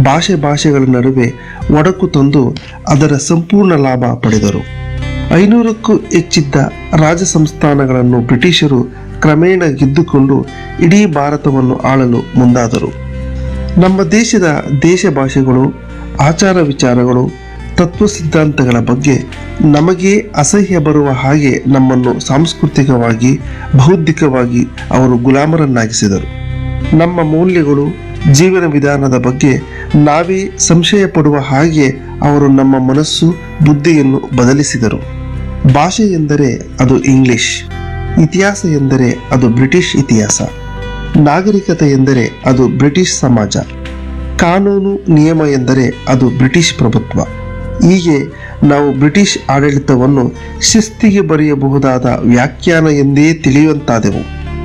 ಭಾಷೆ ಭಾಷೆಗಳ ನಡುವೆ ಒಡಕು ತಂದು ಅದರ ಸಂಪೂರ್ಣ ಲಾಭ ಪಡೆದರು ಐನೂರಕ್ಕೂ ಹೆಚ್ಚಿದ್ದ ರಾಜ ಸಂಸ್ಥಾನಗಳನ್ನು ಬ್ರಿಟಿಷರು ಕ್ರಮೇಣ ಗೆದ್ದುಕೊಂಡು ಇಡೀ ಭಾರತವನ್ನು ಆಳಲು ಮುಂದಾದರು ನಮ್ಮ ದೇಶದ ದೇಶ ಭಾಷೆಗಳು ಆಚಾರ ವಿಚಾರಗಳು ತತ್ವ ಸಿದ್ಧಾಂತಗಳ ಬಗ್ಗೆ ನಮಗೆ ಅಸಹ್ಯ ಬರುವ ಹಾಗೆ ನಮ್ಮನ್ನು ಸಾಂಸ್ಕೃತಿಕವಾಗಿ ಬೌದ್ಧಿಕವಾಗಿ ಅವರು ಗುಲಾಮರನ್ನಾಗಿಸಿದರು ನಮ್ಮ ಮೌಲ್ಯಗಳು ಜೀವನ ವಿಧಾನದ ಬಗ್ಗೆ ನಾವೇ ಸಂಶಯ ಪಡುವ ಹಾಗೆ ಅವರು ನಮ್ಮ ಮನಸ್ಸು ಬುದ್ಧಿಯನ್ನು ಬದಲಿಸಿದರು ಭಾಷೆ ಎಂದರೆ ಅದು ಇಂಗ್ಲಿಷ್ ಇತಿಹಾಸ ಎಂದರೆ ಅದು ಬ್ರಿಟಿಷ್ ಇತಿಹಾಸ ನಾಗರಿಕತೆ ಎಂದರೆ ಅದು ಬ್ರಿಟಿಷ್ ಸಮಾಜ ಕಾನೂನು ನಿಯಮ ಎಂದರೆ ಅದು ಬ್ರಿಟಿಷ್ ಪ್ರಭುತ್ವ ಹೀಗೆ ನಾವು ಬ್ರಿಟಿಷ್ ಆಡಳಿತವನ್ನು ಶಿಸ್ತಿಗೆ ಬರೆಯಬಹುದಾದ ವ್ಯಾಖ್ಯಾನ ಎಂದೇ ತಿಳಿಯುವಂತಾದೆವು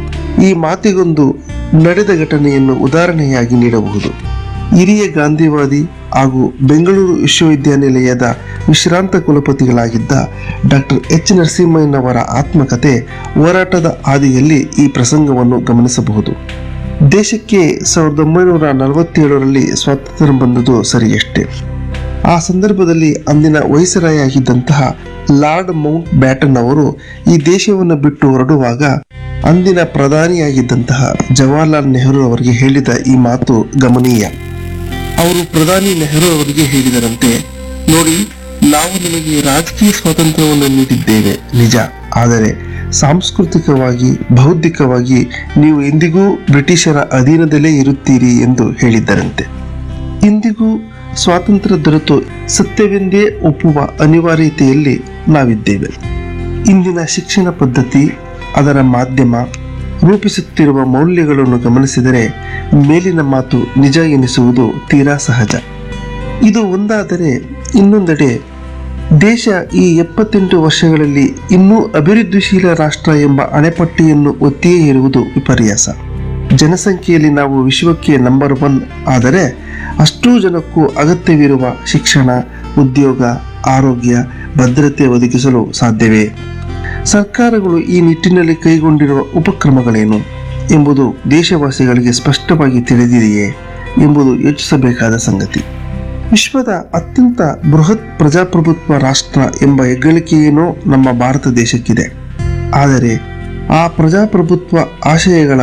ಈ ಮಾತಿಗೊಂದು ನಡೆದ ಘಟನೆಯನ್ನು ಉದಾಹರಣೆಯಾಗಿ ನೀಡಬಹುದು ಹಿರಿಯ ಗಾಂಧಿವಾದಿ ಹಾಗೂ ಬೆಂಗಳೂರು ವಿಶ್ವವಿದ್ಯಾನಿಲಯದ ವಿಶ್ರಾಂತ ಕುಲಪತಿಗಳಾಗಿದ್ದ ಡಾಕ್ಟರ್ ಎಚ್ ನರಸಿಂಹಯ್ಯನವರ ಆತ್ಮಕತೆ ಹೋರಾಟದ ಹಾದಿಯಲ್ಲಿ ಈ ಪ್ರಸಂಗವನ್ನು ಗಮನಿಸಬಹುದು ದೇಶಕ್ಕೆ ಸಾವಿರದ ಒಂಬೈನೂರ ನಲವತ್ತೇಳರಲ್ಲಿ ಸ್ವಾತಂತ್ರ್ಯ ಬಂದುದು ಸರಿಯಷ್ಟೇ ಆ ಸಂದರ್ಭದಲ್ಲಿ ಅಂದಿನ ವೈಸರಾಯಾಗಿದ್ದಂತಹ ಲಾರ್ಡ್ ಮೌಂಟ್ ಬ್ಯಾಟನ್ ಅವರು ಈ ದೇಶವನ್ನು ಬಿಟ್ಟು ಹೊರಡುವಾಗ ಅಂದಿನ ಪ್ರಧಾನಿಯಾಗಿದ್ದಂತಹ ಜವಾಹರ್ಲಾಲ್ ನೆಹರು ಅವರಿಗೆ ಹೇಳಿದ ಈ ಮಾತು ಗಮನೀಯ ಅವರು ಪ್ರಧಾನಿ ನೆಹರು ಅವರಿಗೆ ಹೇಳಿದರಂತೆ ನೋಡಿ ನಾವು ನಿಮಗೆ ರಾಜಕೀಯ ಸ್ವಾತಂತ್ರ್ಯವನ್ನು ನೀಡಿದ್ದೇವೆ ನಿಜ ಆದರೆ ಸಾಂಸ್ಕೃತಿಕವಾಗಿ ಬೌದ್ಧಿಕವಾಗಿ ನೀವು ಎಂದಿಗೂ ಬ್ರಿಟಿಷರ ಅಧೀನದಲ್ಲೇ ಇರುತ್ತೀರಿ ಎಂದು ಹೇಳಿದ್ದರಂತೆ ಇಂದಿಗೂ ಸ್ವಾತಂತ್ರ್ಯ ದೊರೆತು ಸತ್ಯವೆಂದೇ ಒಪ್ಪುವ ಅನಿವಾರ್ಯತೆಯಲ್ಲಿ ನಾವಿದ್ದೇವೆ ಇಂದಿನ ಶಿಕ್ಷಣ ಪದ್ಧತಿ ಅದರ ಮಾಧ್ಯಮ ರೂಪಿಸುತ್ತಿರುವ ಮೌಲ್ಯಗಳನ್ನು ಗಮನಿಸಿದರೆ ಮೇಲಿನ ಮಾತು ನಿಜ ಎನಿಸುವುದು ತೀರಾ ಸಹಜ ಇದು ಒಂದಾದರೆ ಇನ್ನೊಂದೆಡೆ ದೇಶ ಈ ಎಪ್ಪತ್ತೆಂಟು ವರ್ಷಗಳಲ್ಲಿ ಇನ್ನೂ ಅಭಿವೃದ್ಧಿಶೀಲ ರಾಷ್ಟ್ರ ಎಂಬ ಅಣೆಪಟ್ಟಿಯನ್ನು ಒತ್ತಿಯೇ ಇರುವುದು ವಿಪರ್ಯಾಸ ಜನಸಂಖ್ಯೆಯಲ್ಲಿ ನಾವು ವಿಶ್ವಕ್ಕೆ ನಂಬರ್ ಒನ್ ಆದರೆ ಅಷ್ಟೂ ಜನಕ್ಕೂ ಅಗತ್ಯವಿರುವ ಶಿಕ್ಷಣ ಉದ್ಯೋಗ ಆರೋಗ್ಯ ಭದ್ರತೆ ಒದಗಿಸಲು ಸಾಧ್ಯವೇ ಸರ್ಕಾರಗಳು ಈ ನಿಟ್ಟಿನಲ್ಲಿ ಕೈಗೊಂಡಿರುವ ಉಪಕ್ರಮಗಳೇನು ಎಂಬುದು ದೇಶವಾಸಿಗಳಿಗೆ ಸ್ಪಷ್ಟವಾಗಿ ತಿಳಿದಿದೆಯೇ ಎಂಬುದು ಯೋಚಿಸಬೇಕಾದ ಸಂಗತಿ ವಿಶ್ವದ ಅತ್ಯಂತ ಬೃಹತ್ ಪ್ರಜಾಪ್ರಭುತ್ವ ರಾಷ್ಟ್ರ ಎಂಬ ಹೆಗ್ಗಳಿಕೆಯೇನೋ ನಮ್ಮ ಭಾರತ ದೇಶಕ್ಕಿದೆ ಆದರೆ ಆ ಪ್ರಜಾಪ್ರಭುತ್ವ ಆಶಯಗಳ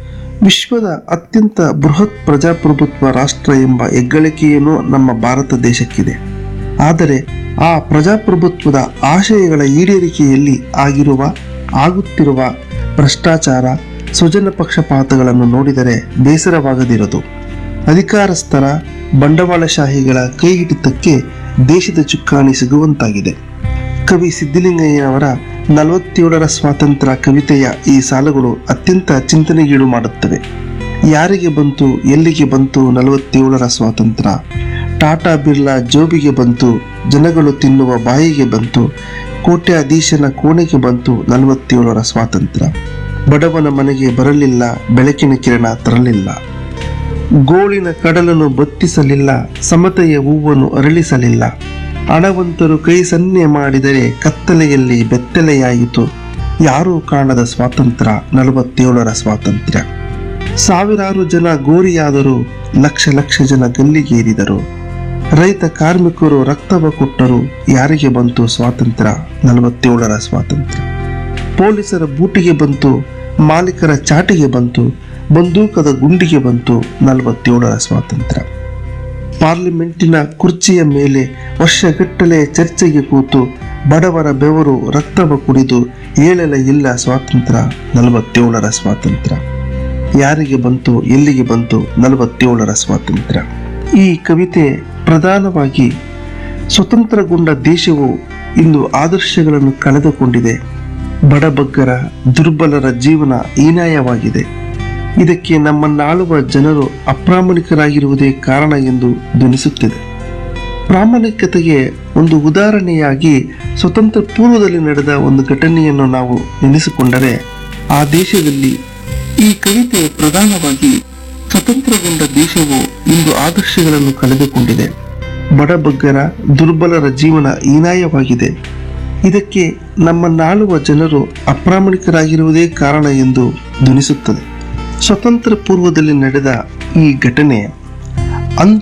ವಿಶ್ವದ ಅತ್ಯಂತ ಬೃಹತ್ ಪ್ರಜಾಪ್ರಭುತ್ವ ರಾಷ್ಟ್ರ ಎಂಬ ಹೆಗ್ಗಳಿಕೆಯೇನೋ ನಮ್ಮ ಭಾರತ ದೇಶಕ್ಕಿದೆ ಆದರೆ ಆ ಪ್ರಜಾಪ್ರಭುತ್ವದ ಆಶಯಗಳ ಈಡೇರಿಕೆಯಲ್ಲಿ ಆಗಿರುವ ಆಗುತ್ತಿರುವ ಭ್ರಷ್ಟಾಚಾರ ಸ್ವಜನ ಪಕ್ಷಪಾತಗಳನ್ನು ನೋಡಿದರೆ ಬೇಸರವಾಗದಿರದು ಅಧಿಕಾರಸ್ಥರ ಬಂಡವಾಳಶಾಹಿಗಳ ಕೈ ಹಿಡಿತಕ್ಕೆ ದೇಶದ ಚುಕ್ಕಾಣಿ ಸಿಗುವಂತಾಗಿದೆ ಕವಿ ಸಿದ್ಧಲಿಂಗಯ್ಯನವರ ನಲವತ್ತೇಳರ ಸ್ವಾತಂತ್ರ್ಯ ಕವಿತೆಯ ಈ ಸಾಲುಗಳು ಅತ್ಯಂತ ಚಿಂತನೆಗೀಡು ಮಾಡುತ್ತವೆ ಯಾರಿಗೆ ಬಂತು ಎಲ್ಲಿಗೆ ಬಂತು ನಲವತ್ತೇಳರ ಸ್ವಾತಂತ್ರ್ಯ ಟಾಟಾ ಬಿರ್ಲಾ ಜೋಬಿಗೆ ಬಂತು ಜನಗಳು ತಿನ್ನುವ ಬಾಯಿಗೆ ಬಂತು ಕೋಟ್ಯಾಧೀಶನ ಕೋಣೆಗೆ ಬಂತು ನಲವತ್ತೇಳರ ಸ್ವಾತಂತ್ರ್ಯ ಬಡವನ ಮನೆಗೆ ಬರಲಿಲ್ಲ ಬೆಳಕಿನ ಕಿರಣ ತರಲಿಲ್ಲ ಗೋಳಿನ ಕಡಲನ್ನು ಬತ್ತಿಸಲಿಲ್ಲ ಸಮತೆಯ ಹೂವನ್ನು ಅರಳಿಸಲಿಲ್ಲ ಹಣವಂತರು ಕೈ ಸನ್ನೆ ಮಾಡಿದರೆ ಕತ್ತಲೆಯಲ್ಲಿ ಬೆತ್ತಲೆಯಾಯಿತು ಯಾರೂ ಕಾಣದ ಸ್ವಾತಂತ್ರ್ಯ ನಲವತ್ತೇಳರ ಸ್ವಾತಂತ್ರ್ಯ ಸಾವಿರಾರು ಜನ ಗೋರಿಯಾದರು ಲಕ್ಷ ಲಕ್ಷ ಜನ ಗಲ್ಲಿಗೇರಿದರು ರೈತ ಕಾರ್ಮಿಕರು ರಕ್ತವ ಕೊಟ್ಟರು ಯಾರಿಗೆ ಬಂತು ಸ್ವಾತಂತ್ರ್ಯ ನಲವತ್ತೇಳರ ಸ್ವಾತಂತ್ರ್ಯ ಪೊಲೀಸರ ಬೂಟಿಗೆ ಬಂತು ಮಾಲೀಕರ ಚಾಟಿಗೆ ಬಂತು ಬಂದೂಕದ ಗುಂಡಿಗೆ ಬಂತು ನಲವತ್ತೇಳರ ಸ್ವಾತಂತ್ರ್ಯ ಪಾರ್ಲಿಮೆಂಟಿನ ಕುರ್ಚಿಯ ಮೇಲೆ ವರ್ಷಗಟ್ಟಲೆ ಚರ್ಚೆಗೆ ಕೂತು ಬಡವರ ಬೆವರು ರಕ್ತವ ಕುಡಿದು ಏಳಲ ಇಲ್ಲ ಸ್ವಾತಂತ್ರ್ಯ ನಲವತ್ತೇಳರ ಸ್ವಾತಂತ್ರ್ಯ ಯಾರಿಗೆ ಬಂತು ಎಲ್ಲಿಗೆ ಬಂತು ನಲವತ್ತೇಳರ ಸ್ವಾತಂತ್ರ್ಯ ಈ ಕವಿತೆ ಪ್ರಧಾನವಾಗಿ ಸ್ವತಂತ್ರಗೊಂಡ ದೇಶವು ಇಂದು ಆದರ್ಶಗಳನ್ನು ಕಳೆದುಕೊಂಡಿದೆ ಬಡಬಗ್ಗರ ದುರ್ಬಲರ ಜೀವನ ಹೀನಾಯವಾಗಿದೆ ಇದಕ್ಕೆ ನಮ್ಮನ್ನಾಳುವ ಜನರು ಅಪ್ರಾಮಾಣಿಕರಾಗಿರುವುದೇ ಕಾರಣ ಎಂದು ಧ್ವನಿಸುತ್ತಿದೆ ಪ್ರಾಮಾಣಿಕತೆಗೆ ಒಂದು ಉದಾಹರಣೆಯಾಗಿ ಸ್ವತಂತ್ರ ಪೂರ್ವದಲ್ಲಿ ನಡೆದ ಒಂದು ಘಟನೆಯನ್ನು ನಾವು ನೆನೆಸಿಕೊಂಡರೆ ಆ ದೇಶದಲ್ಲಿ ಈ ಕವಿತೆ ಪ್ರಧಾನವಾಗಿ ಸ್ವತಂತ್ರಗೊಂಡ ದೇಶವು ಇಂದು ಆದರ್ಶಗಳನ್ನು ಕಳೆದುಕೊಂಡಿದೆ ಬಡಬಗ್ಗರ ದುರ್ಬಲರ ಜೀವನ ಹೀನಾಯವಾಗಿದೆ ಇದಕ್ಕೆ ನಮ್ಮನ್ನಾಳುವ ಜನರು ಅಪ್ರಾಮಾಣಿಕರಾಗಿರುವುದೇ ಕಾರಣ ಎಂದು ಧ್ವನಿಸುತ್ತದೆ ಸ್ವತಂತ್ರ ಪೂರ್ವದಲ್ಲಿ ನಡೆದ ಈ ಘಟನೆ ಅಂದು